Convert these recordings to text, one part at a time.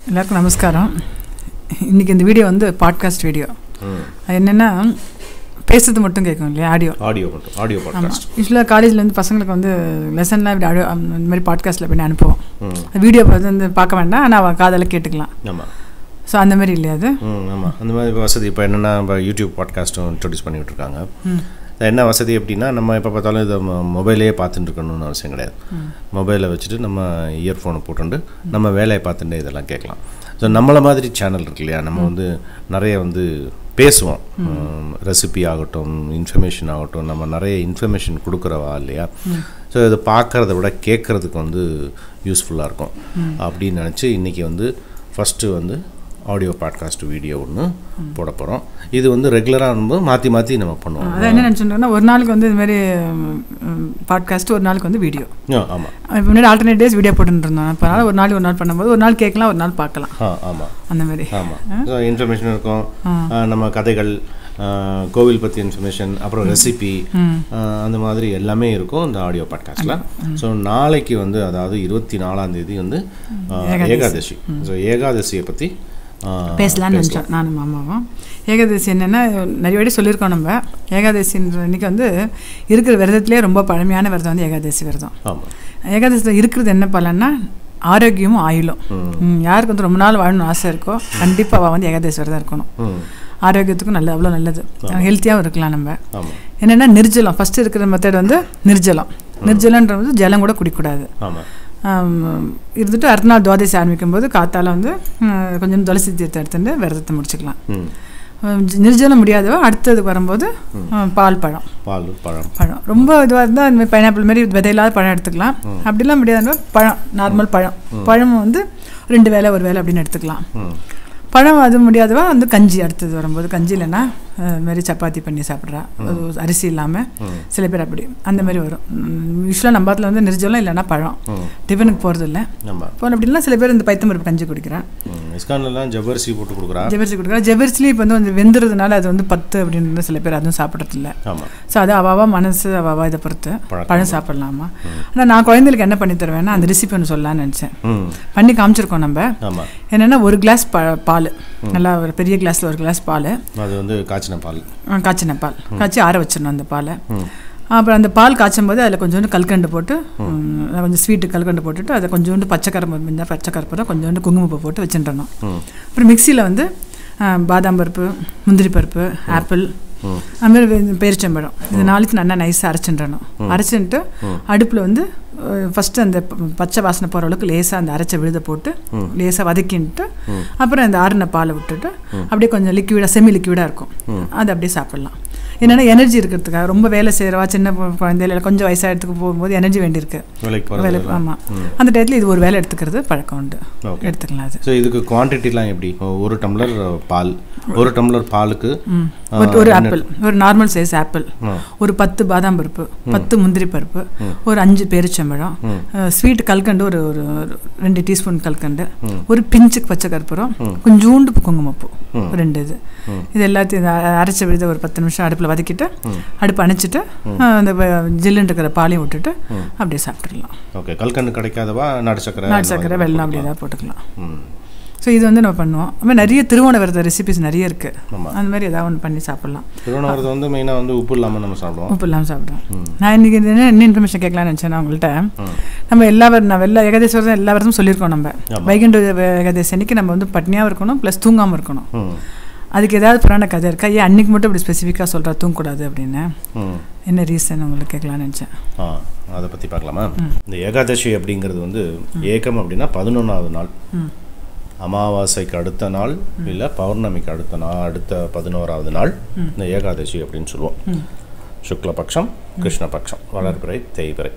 எல்லாருக்கும் நமஸ்காரம் இன்றைக்கி இந்த வீடியோ வந்து பாட்காஸ்ட் வீடியோ ம் அது என்னென்னா பேசுறது மட்டும் கேட்கும் இல்லையா ஆடியோ ஆடியோ மட்டும் ஆடியோ ஆமாம் பாட்காஸ்ட் யூஸ்வலாக காலேஜ்லேருந்து பசங்களுக்கு வந்து லெசன்லாம் இப்படி ஆடியோ இந்த மாதிரி பாட்காஸ்ட்டில் பண்ணி அனுப்புவோம் ம் வீடியோ வந்து பார்க்க வேண்டாம் ஆனால் அவள் காதில் கேட்டுக்கலாம் ஆமாம் ஸோ அந்த மாதிரி இல்லையா அது ம் ஆமாம் அந்த மாதிரி இப்ப வசதி இப்போ என்னென்னா இப்போ யூடியூப் பாட்காஸ்ட்டும் இன்ட்ரடியூஸ் பண்ணி விட்ருக்காங்க ம் இது என்ன வசதி அப்படின்னா நம்ம எப்போ பார்த்தாலும் இதை மொபைலே பார்த்துட்டு இருக்கணும்னு அவசியம் கிடையாது மொபைலை வச்சுட்டு நம்ம இயர்ஃபோனை போட்டுட்டு நம்ம வேலையை பார்த்துட்டு இதெல்லாம் கேட்கலாம் ஸோ நம்மளை மாதிரி சேனல் இருக்கு இல்லையா நம்ம வந்து நிறைய வந்து பேசுவோம் ரெசிபி ஆகட்டும் இன்ஃபர்மேஷன் ஆகட்டும் நம்ம நிறைய இன்ஃபர்மேஷன் கொடுக்குறவா இல்லையா ஸோ இதை பார்க்குறத விட கேட்குறதுக்கு வந்து யூஸ்ஃபுல்லாக இருக்கும் அப்படின்னு நினச்சி இன்றைக்கி வந்து ஃபஸ்ட்டு வந்து ஆடியோ பாட்காஸ்ட் வீடியோ ஒன்று போட போகிறோம் இது வந்து ரெகுலராக வரும்போது மாற்றி மாற்றி நம்ம பண்ணுவோம் அதான் என்ன நினச்சிட்டோம்னா ஒரு நாளுக்கு வந்து இது மாதிரி பாட்காஸ்ட் ஒரு நாளுக்கு வந்து வீடியோ ஆ ஆமாம் இப்போ முன்னாடி ஆல்டர்னேட் டேஸ் வீடியோ போட்டுட்டு இருந்தோம் இப்போ அதனால் ஒரு நாள் ஒரு நாள் பண்ணும்போது ஒரு நாள் கேட்கலாம் ஒரு நாள் பார்க்கலாம் ஆ ஆமாம் அந்த மாதிரி ஆமாம் ஸோ இன்ஃபர்மேஷன் இருக்கும் ஆ, நம்ம கதைகள் ஆ, கோவில் பற்றி இன்ஃபர்மேஷன் அப்புறம் ரெசிபி அந்த மாதிரி எல்லாமே இருக்கும் இந்த ஆடியோ பாட்காஸ்ட்டில் ஸோ நாளைக்கு வந்து அதாவது இருபத்தி நாலாம் தேதி வந்து ஆ, ஏகாதசி ஸோ ஏகாதசியை பற்றி பேசலாம்னு நினச்சோம் நானும் மாமாவும் ஏகாதசி என்னென்னா நிறைய வாட்டி சொல்லியிருக்கோம் நம்ம ஏகாதசின்ற இன்னைக்கு வந்து இருக்கிற விரதத்திலே ரொம்ப பழமையான விரதம் வந்து ஏகாதசி விரதம் ஆமாம் ஏகாதசியில் இருக்கிறது என்ன பலன்னா ஆரோக்கியமும் ஆயுளும் ம், யாருக்கு வந்து ரொம்ப நாள் வாழணும்னு ஆசை இருக்கோ கண்டிப்பாக அவள் வந்து ஏகாதசி விரதம் இருக்கணும் ம் ஆரோக்கியத்துக்கும் நல்ல அவ்வளோ நல்லது ஹெல்த்தியாகவும் இருக்கலாம் நம்ம ஆமாம் என்னென்னா நிர்ஜலம் ஃபஸ்ட்டு இருக்கிற மெத்தட் வந்து நிர்ஜலம் நிர்ஜலன்றது வந்து ஜலம் கூட குடிக்கக்கூடாது ஆமாம் ஆம், இருந்துட்டு அடுத்த நாள் துவாதசி ஆரம்பிக்கும் போது காத்தால வந்து ம், கொஞ்சம் துளசி தீர்த்தம் எடுத்துட்டு விரதத்தை முடிச்சுக்கலாம் ம் ம், நிர்ஜலம் முடியாதவ அடுத்தது வரும்போது ம், பால் பழம் பால் பழம் பழம் ரொம்ப இதுவாக இருந்தால் இந்த மாதிரி பைனாப்பிள் மாதிரி விதையில்லாத பழம் எடுத்துக்கலாம் அப்படிலாம் முடியாதுன்னா பழம் நார்மல் பழம் பழம் வந்து ரெண்டு வேளை ஒரு வேளை அப்படின்னு எடுத்துக்கலாம் ம் பழம் அது முடியாதவா வந்து கஞ்சி அடுத்தது வரும்போது கஞ்சி இல்லைன்னா அஹ், இது மாதிரி சப்பாத்தி பண்ணி சாப்பிட்றா அது அரிசி இல்லாமல் சில பேர் அப்படி அந்த மாதிரி வரும் யூஸ்வலாக நம்ம பாத்தில் வந்து நிர்ஜலம் இல்லைன்னா பழம் ம் டிஃபனுக்கு போகிறது இல்லை ஆமாம் இப்போ அப்படின்னா சில பேர் இந்த பைத்தம் பருப்பு கஞ்சி குடிக்கிறான் ம் இஸ்கான்லாம் ஜவ்வரிசி போட்டு கொடுக்குறா ஜெபரிசி குடிக்கிறா ஜெபரிசிலேயும் இப்போ வந்து கொஞ்சம் வெந்துறதுனால அது வந்து பத்து அப்படின்னு சில பேர் அதுவும் சாப்பிட்றதில்ல ஆமாம் ஸோ அது அவாவா மனசு அவாவா இதை பொறுத்து பழக்கம். பழம் சாப்பிட்லாமா ஆனால் நான் குழந்தைகளுக்கு என்ன பண்ணி தருவேன்னா அந்த ரெசிபி ஒன்று சொல்லலாம்னு நினச்சேன் ம் பண்ணி காமிச்சிருக்கோம் நம்ம ஆமாம் என்னென்னா ஒரு கிளாஸ் ப பால் நல்லா ஒரு பெரிய கிளாஸில் ஒரு கிளாஸ் பால் அது வந்து காய்ச்சின பால் காய்ச்சின பால் காய்ச்சி ஆற வச்சிடணும் அந்த பாலை அப்புறம் அந்த பால் காய்ச்சும் போது அதில் கொஞ்சோண்டு கல்கண்டு போட்டு ம், கொஞ்சம் ஸ்வீட்டு கல்கண்டு போட்டுட்டு அதை கொஞ்சோண்டு பச்சைக்கரும்பு இருந்தால் பச்சைக்கருப்பு கொஞ்சோண்டு குங்குமப்பூ போட்டு வச்சுட்டுறணும் ம் அப்புறம் மிக்சியில் வந்து ஆ, பாதாம் பருப்பு முந்திரி பருப்பு ஆப்பிள் ம் அது மாதிரி பேரிச்சம்பழம் இது நாளைக்கு நல்லா நைஸாக அரைச்சின்றணும் அரைச்சின்ட்டு அடுப்பில் வந்து ஃபஸ்ட்டு அந்த ப- பச்சை வாசனை போகிற அளவுக்கு லேசாக அந்த அரைச்ச விழுத போட்டு லேசாக வதக்கின்ட்டு அப்புறம் இந்த ஆறுன பாலை விட்டுட்டு அப்படியே கொஞ்சம் லிக்விடாக செமி லிக்விடாக இருக்கும் அது அப்படியே சாப்பிட்லாம் என்னென்னா எனர்ஜி இருக்கிறதுக்காக ரொம்ப வேலை செய்கிறவா சின்ன கு- குழந்தையில கொஞ்சம் வயசாகிறதுக்கு போகும்போது எனர்ஜி வேண்டியிருக்கு வேலைக்கு வேலை போகிறது ஆமாம் அந்த டயத்தில் இது ஒரு வேலை எடுத்துக்கிறது பழக்கம் உண்டு ஓகே எடுத்துக்கலாம் அது ஸோ இதுக்கு குவான்டிட்டிலாம் எப்படி ஒரு டம்ளர் பால் ஒரு டம்ளர் பாலுக்கு ம். ஒரு ஒரு ஆப்பிள் ஒரு நார்மல் சைஸ் ஆப்பிள் ஆ. ஒரு பத்து பாதாம் பருப்பு பத்து முந்திரி பருப்பு ஒரு அஞ்சு பேரிச்சம்பழம் ஸ்வீட் கல்கண்டு ஒரு ஒரு ஒரு ரெண்டு டீஸ்பூன் கல்கண்டு ஒரு பிஞ்சுக்கு பச்சை கற்பூரம் கொஞ்சோண்டு குங்குமப்பூ ரெண்டு இது இது எல்லாத்தையும் இந்த அ- அரைச்ச விழுத ஒரு பத்து நிமிஷம் அடுப்பில் வதக்கிட்டு அடுப்பு அணைச்சிட்டு ஆ, அந்த வ- ஜில்லுன்னு இருக்கிற பாலையும் விட்டுட்டு அப்படியே சாப்பிட்டுடலாம் ஓகே கல்கண்டு கிடைக்காதவா நாட்டு சக்கரை நாட்டு சர்க்கரை வெள்ளம் அப்படி ஏதாவது போட்டுக்கலாம் ம் ஸோ இது வந்து நம்ம பண்ணுவோம் அது மாதிரி நிறைய திருவோண விரத ரெசிபிஸ் நிறைய இருக்குது ஆமாம் அந்த மாதிரி ஏதாவது ஒன்று பண்ணி சாப்பிட்லாம் திருவண்ணாமரத்தை வந்து மெயினாக வந்து உப்பு இல்லாமல் நம்ம சாப்பிடுவோம் உப்பு இல்லாமல் சாப்பிடுவோம் நான் இன்னைக்கு இது என்ன என்ன இன்ஃபர்மேஷன் கேட்கலாம்னு நினச்சேன் நான் உங்கள்கிட்ட நம்ம எல்லா வர நான் எல்லா ஏகாதசி விரதம் எல்லா விரதமும் சொல்லியிருக்கோம் நம்ம வைகுண்ட ஏகாதசி அன்னைக்கு நம்ம வந்து பட்னியாகவும் இருக்கணும் ப்ளஸ் தூங்காமல் இருக்கணும் ம் அதுக்கு ஏதாவது புராண கதை இருக்கா ஏன் அன்னைக்கு மட்டும் இப்படி ஸ்பெசிஃபிக்காக சொல்கிறா தூங்கக்கூடாது அப்படின்னு ம் என்ன ரீசன் உங்களுக்கு கேட்கலான்னு நினச்சேன் ஆ அதை பற்றி பார்க்கலாமா இந்த ஏகாதசி அப்படிங்கிறது வந்து ஏகம் அப்படின்னா பதினொன்றாவது நாள் அமாவாசைக்கு அடுத்த நாள் இல்லை பௌர்ணமிக்கு அடுத்த நாள் அடுத்த பதினோராவது நாள் இந்த ஏகாதசி அப்படின்னு சொல்லுவோம் சுக்லபக்ஷம் கிருஷ்ணபக்ஷம் வளர்பிறை தேய்பிறை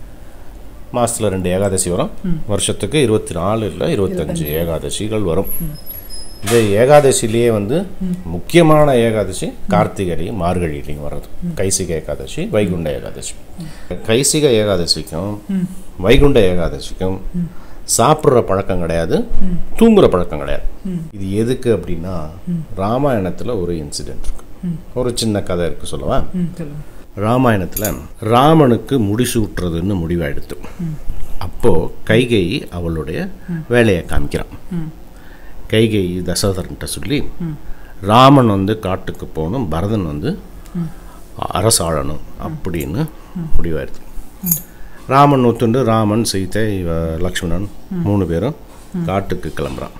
மாதத்தில் ரெண்டு ஏகாதசி வரும் வருஷத்துக்கு இருபத்தி நாலு இல்லை இருபத்தஞ்சு ஏகாதசிகள் வரும் இந்த ஏகாதசிலேயே வந்து முக்கியமான ஏகாதசி கார்த்திகைலையும் மார்கழியிலையும் வர்றது கைசிக ஏகாதசி வைகுண்ட ஏகாதசி கைசிக ஏகாதசிக்கும் வைகுண்ட ஏகாதசிக்கும் சாப்பிட்ற பழக்கம் கிடையாது தூங்குற பழக்கம் கிடையாது இது எதுக்கு அப்படின்னா ராமாயணத்தில் ஒரு இன்சிடென்ட் இருக்கு ஒரு சின்ன கதை இருக்கு சொல்லவா ம் சொல்லுங்கள் ராமாயணத்தில் ராமனுக்கு முடிசூட்டுறதுன்னு முடிவாயிடுத்து அப்போது கைகை அவளுடைய வேலையை காமிக்கிறான் கைகை தசரதன்கிட்ட சொல்லி ராமன் வந்து காட்டுக்கு போகணும் பரதன் வந்து அரசாளணும் அப்படின்னு முடிவாயிருது ராமன் ஒத்துண்டு ராமன் சீதை இவ லக்ஷ்மணன் மூணு பேரும் காட்டுக்கு கிளம்புறான்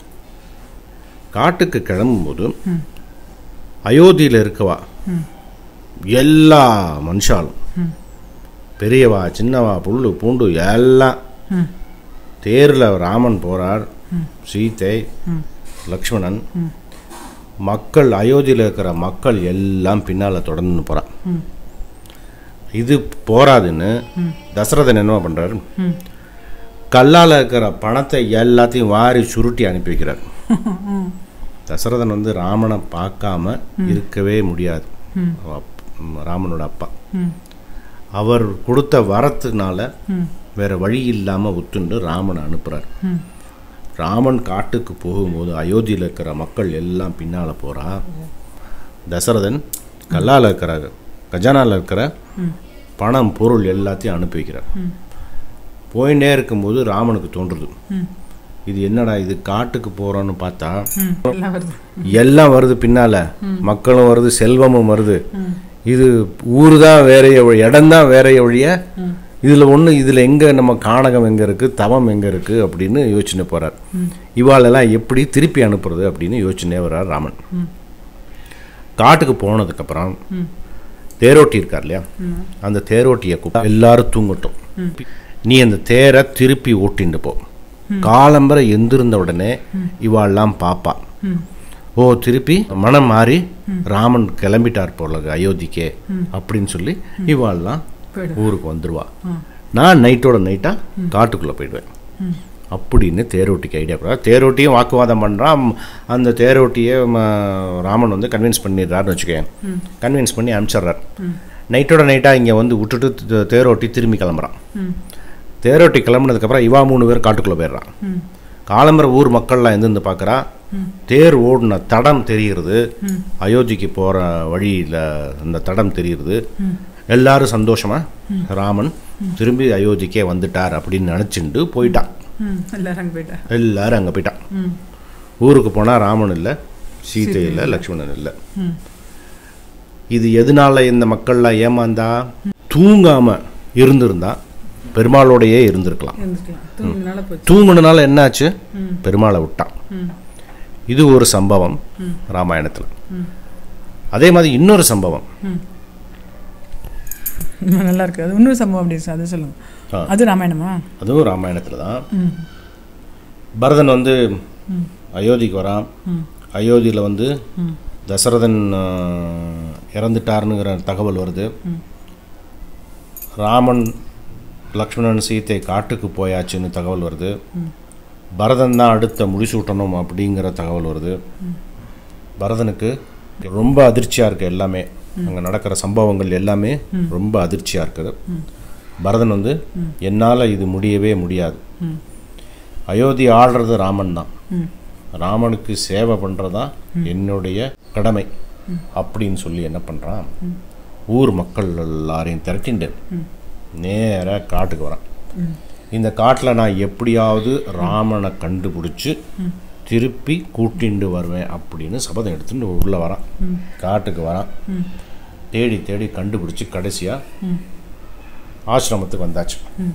காட்டுக்கு கிளம்பும்போது அயோத்தியில் இருக்கவா எல்லா மனுஷாலும் பெரியவா சின்னவா புல்லு பூண்டு எல்லாம் தேரில் ராமன் போறார் சீதை லக்ஷ்மணன் மக்கள் அயோத்தியில் இருக்கிற மக்கள் எல்லாம் பின்னால் தொடர்ந்து போகிறான் இது போராதுன்னு தசரதன் என்ன பண்ணுறாரு கல்லால் இருக்கிற பணத்தை எல்லாத்தையும் வாரி சுருட்டி அனுப்பி வைக்கிறார் தசரதன் வந்து ராமனை பார்க்காம இருக்கவே முடியாது அவ அப்- ராமனோட அப்பா அவர் கொடுத்த வரத்துனால வேற வழி இல்லாமல் ஒத்துண்டு ராமனை அனுப்புகிறார் ராமன் காட்டுக்கு போகும்போது அயோத்தியில் இருக்கிற மக்கள் எல்லாம் பின்னால் போகிறா தசரதன் கல்லால் இருக்கிற கஜானாவில் இருக்கிற பணம் பொருள் எல்லாத்தையும் அனுப்பி வைக்கிறார் போயிட்டே இருக்கும்போது ராமனுக்கு தோன்றுது இது என்னடா இது காட்டுக்கு போகிறோன்னு பார்த்தா எல்லாம் வருது எல்லாம் வருது பின்னால மக்களும் வருது செல்வமும் வருது இது ஊர் தான் வேறைய வழி இடம் தான் வேறைய வழிய இதுல ஒண்ணு இதுல எங்க நம்ம காணகம் எங்க இருக்கு தவம் எங்க இருக்கு அப்படின்னு யோசனை போறார் இவாளெல்லாம் எப்படி திருப்பி அனுப்புறது அப்படின்னு யோசனை வர்றார் ராமன் காட்டுக்கு போனதுக்கு அப்புறம் தேரோட்டி இருக்கார் இல்லையா அந்த தேரோட்டியை கூப்பிட்டு எல்லாரும் தூங்கட்டும் நீ அந்த தேரை திருப்பி ஓட்டிட்டு போ காலம்பரை எந்திருந்த உடனே இவாள்லாம் பாப்பா ஓ திருப்பி மனம் மாறி ராமன் கிளம்பிட்டார் போல அயோத்திக்கே அப்படின்னு சொல்லி இவாள்லாம் போயிடு. ஊருக்கு வந்துருவா நான் நைட்டோட நைட்டா காட்டுக்குள்ள போயிடுவேன் அப்படின்னு தேரோட்டிக்கு ஐடியா கொடுறா தேரோட்டியும் வாக்குவாதம் பண்ணுறான் அந்த தேரோட்டியை ம, ராமன் வந்து கன்வின்ஸ் பண்ணிடுறாருன்னு வச்சுக்கேன் கன்வின்ஸ் பண்ணி அனுப்பிச்சிட்றார் நைட்டோட நைட்டாக இங்கே வந்து விட்டுட்டு தே- தேரோட்டி திரும்பி கிளம்புறான் தேரோட்டி கிளம்புனதுக்கப்புறம் இவா மூணு பேர் காட்டுக்குள்ளே போயிடுறான் காலம்பர ஊர் மக்கள்லாம் எந்திருந்து பார்க்குறா தேர் ஓடின தடம் தெரிகிறது அயோத்திக்கு போகிற வழியில் அந்த தடம் தெரிகிறது எல்லாரும் சந்தோஷமா ராமன் திரும்பி அயோத்திக்கே வந்துட்டார் அப்படின்னு நினச்சிண்டு போயிட்டான் ம் எல்லாரும் அங்கே போயிட்டா எல்லாரும் அங்கே போயிட்டான் ஊருக்கு போனால் ராமன் இல்லை சீதை இல்லை லக்ஷ்மணன் இல்லை இது எதனால இந்த மக்கள்லாம் ஏமாந்தா தூங்காம இருந்திருந்தா பெருமாளோடையே இருந்திருக்கலாம் இருந்துக்கலாம் தூங்கினால போச்சு தூங்குனனால என்னாச்சு பெருமாளை விட்டான் இது ஒரு சம்பவம் ராமாயணத்தில் அதே மாதிரி இன்னொரு சம்பவம் ம், நல்லா இருக்கு அது இன்னொரு சம்பவம் அப்படி சார் அது சொல்லுங்க ஆ. அது ராமாயணமா அதுவும் ராமாயணத்தில் தான் ம் பரதன் வந்து அயோத்திக்கு வரான் அயோத்தியில் வந்து தசரதன் ஆ, இறந்துட்டாருங்கிற தகவல் வருது ராமன் லக்ஷ்மணன் சீத்தை காட்டுக்கு போயாச்சுன்னு தகவல் வருது பரதன் தான் அடுத்த முடிசூட்டணும் அப்படிங்கிற தகவல் வருது பரதனுக்கு ரொம்ப அதிர்ச்சியாக இருக்குது எல்லாமே அங்கே நடக்கிற சம்பவங்கள் எல்லாமே ரொம்ப அதிர்ச்சியாக இருக்குது பரதன் வந்து என்னால் இது முடியவே முடியாது அயோத்தி ஆடுறது ராமன் தான் ராமனுக்கு சேவை பண்ணுறதா என்னுடைய கடமை அப்படின்னு சொல்லி என்ன பண்ணுறான் ஊர் மக்கள் எல்லாரையும் திரட்டிண்டு நேராக காட்டுக்கு வரான் இந்த காட்டில் நான் எப்படியாவது ராமனை கண்டுபிடிச்சி திருப்பி கூட்டிண்டு வருவேன் அப்படின்னு சபதம் எடுத்துட்டு உள்ளே வரான் காட்டுக்கு வரான் தேடி தேடி கண்டுபிடிச்சி கடைசியாக ஆசிரமத்துக்கு வந்தாச்சு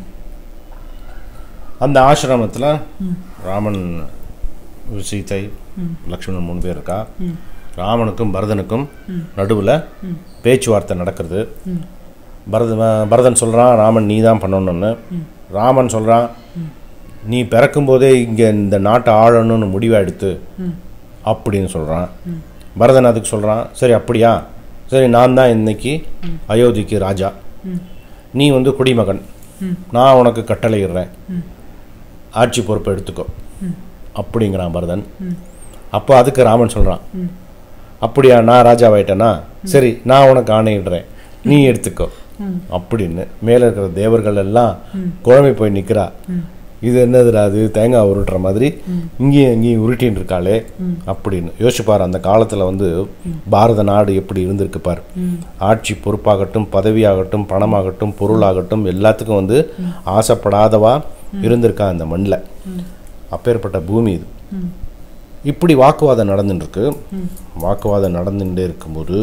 அந்த ஆசிரமத்தில் ராமன் சீதை லக்ஷ்மணன் மூணு பேர் இருக்கா ராமனுக்கும் பரதனுக்கும் நடுவில் பேச்சுவார்த்தை நடக்கிறது பரத பரதன் சொல்கிறான் ராமன் நீ தான் பண்ணணும்னு ராமன் சொல்கிறான் நீ பிறக்கும்போதே இங்கே இந்த நாட்டை ஆளணும்னு முடிவை எடுத்து அப்படின்னு சொல்கிறான் பரதன் அதுக்கு சொல்கிறான் சரி அப்படியா சரி நான் தான் இன்னைக்கு அயோத்திக்கு ராஜா நீ வந்து குடிமகன் நான் உனக்கு கட்டளையிடுறேன் ஆட்சி பொறுப்பை எடுத்துக்கோ அப்படிங்கிறான் பரதன் அப்போ அதுக்கு ராமன் சொல்கிறான் அப்படியா நான் ராஜாவாயிட்டேனா சரி நான் உனக்கு ஆணையிடுறேன் நீ எடுத்துக்கோ அப்படின்னு மேலே இருக்கிற தேவர்கள் எல்லாம் குழம்பி போய் நிற்கிறா இது என்னதுடா அது தேங்காய் உருட்டுற மாதிரி இங்கேயும் இங்கேயும் உருட்டின்னு இருக்காளே அப்படின்னு யோசிச்சுப்பார் அந்த காலத்தில் வந்து பாரத நாடு எப்படி இருந்திருக்கு பார் ஆட்சி பொறுப்பாகட்டும் பதவியாகட்டும் பணமாகட்டும் பொருளாகட்டும் எல்லாத்துக்கும் வந்து ஆசைப்படாதவா இருந்திருக்கா அந்த மண்ணில் அப்பேற்பட்ட பூமி இது இப்படி வாக்குவாதம் நடந்துட்டு இருக்கு வாக்குவாதம் நடந்துட்டே இருக்கும்போது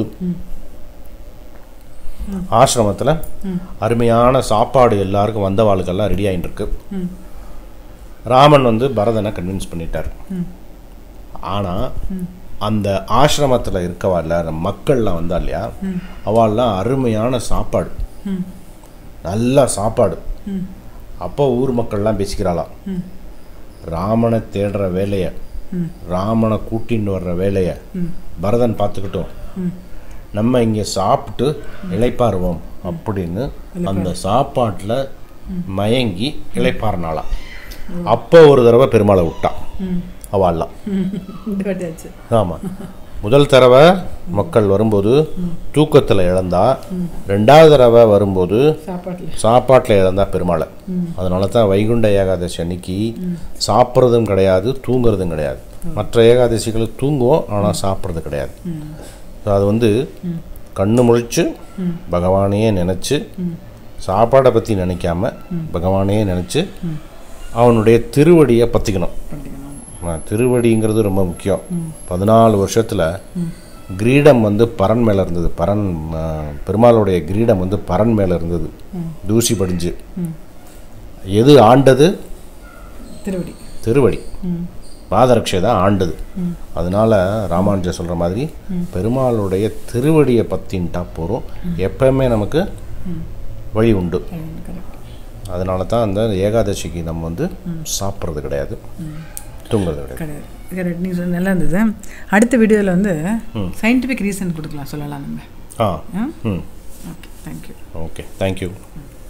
ஆசிரமத்தில் அருமையான சாப்பாடு எல்லாருக்கும் வந்தவாளுக்கெல்லாம் ரெடி ஆகிட்டு இருக்கு ம் ராமன் வந்து பரதனை கன்வின்ஸ் பண்ணிட்டார் ஆனால் அந்த ஆசிரமத்தில் இருக்கவா இல்ல மக்கள்லாம் வந்தா இல்லையா அவள்லாம் அருமையான சாப்பாடு ம் நல்ல சாப்பாடு ம் அப்போ ஊர் மக்கள்லாம் பேசிக்கிறாளாம் ம் ராமனை தேடுற வேலையை ம் ராமனை கூட்டின்னு வர்ற வேலையை ம் பரதன் பார்த்துக்கிட்டோம் ம் நம்ம இங்கே சாப்பிட்டு இளைப்பாறுவோம் அப்படின்னு அந்த சாப்பாட்டில் மயங்கி இளைப்பாறினாளாம் அப்போ ஒரு தடவை பெருமாளை விட்டான் ம் அவள்லாம் இந்த வாட்டி ஆச்சு ஆமாம் முதல் தடவை மக்கள் வரும்போது தூக்கத்தில் இழந்தா ரெண்டாவது தடவை வரும்போது சாப்பாட்டில் சாப்பாட்டில் இழந்தா பெருமாளை அதனால தான் வைகுண்ட ஏகாதசி அன்னைக்கு சாப்பிட்றதும் கிடையாது தூங்குறதும் கிடையாது மற்ற ஏகாதசிகள் தூங்குவோம் ஆனால் சாப்பிட்றது கிடையாது So அது வந்து கண்ணு முழிச்சு பகவானையே நினச்சி சாப்பாடை பற்றி நினைக்காம பகவானையே நினச்சி அவனுடைய திருவடியை பற்றிக்கணும் பண்ணிக்கணும் திருவடிங்கிறது ரொம்ப முக்கியம் பதினாலு வருஷத்தில் கிரீடம் வந்து பரன் மேலே இருந்தது பரன் ஆ, பெருமாளுடைய கிரீடம் வந்து பரன் மேலே இருந்தது தூசி படிஞ்சு ம் எது ஆண்டது திருவடி திருவடி ம் பாதரட்சை தான் ஆண்டது அதனால ராமானுஜர் சொல்கிற மாதிரி பெருமாளுடைய திருவடியை பற்றின்ட்டா போகிறோம் எப்பவுமே நமக்கு வழி உண்டு கரெக்ட் அதனால தான் அந்த ஏகாதசிக்கு நம்ம வந்து சாப்பிட்றது கிடையாது தூங்குறது கிடையாது கிடையாது கரெக்ட் நீங்கள் சொன்ன நல்லா இருந்தது அடுத்த வீடியோவில் வந்து சயின்டிஃபிக் ரீசன் கொடுக்கலாம் சொல்லலாம் நம்ம ஆ ஆ ம் ஓகே தேங்க்யூ ஓகே தேங்க்யூ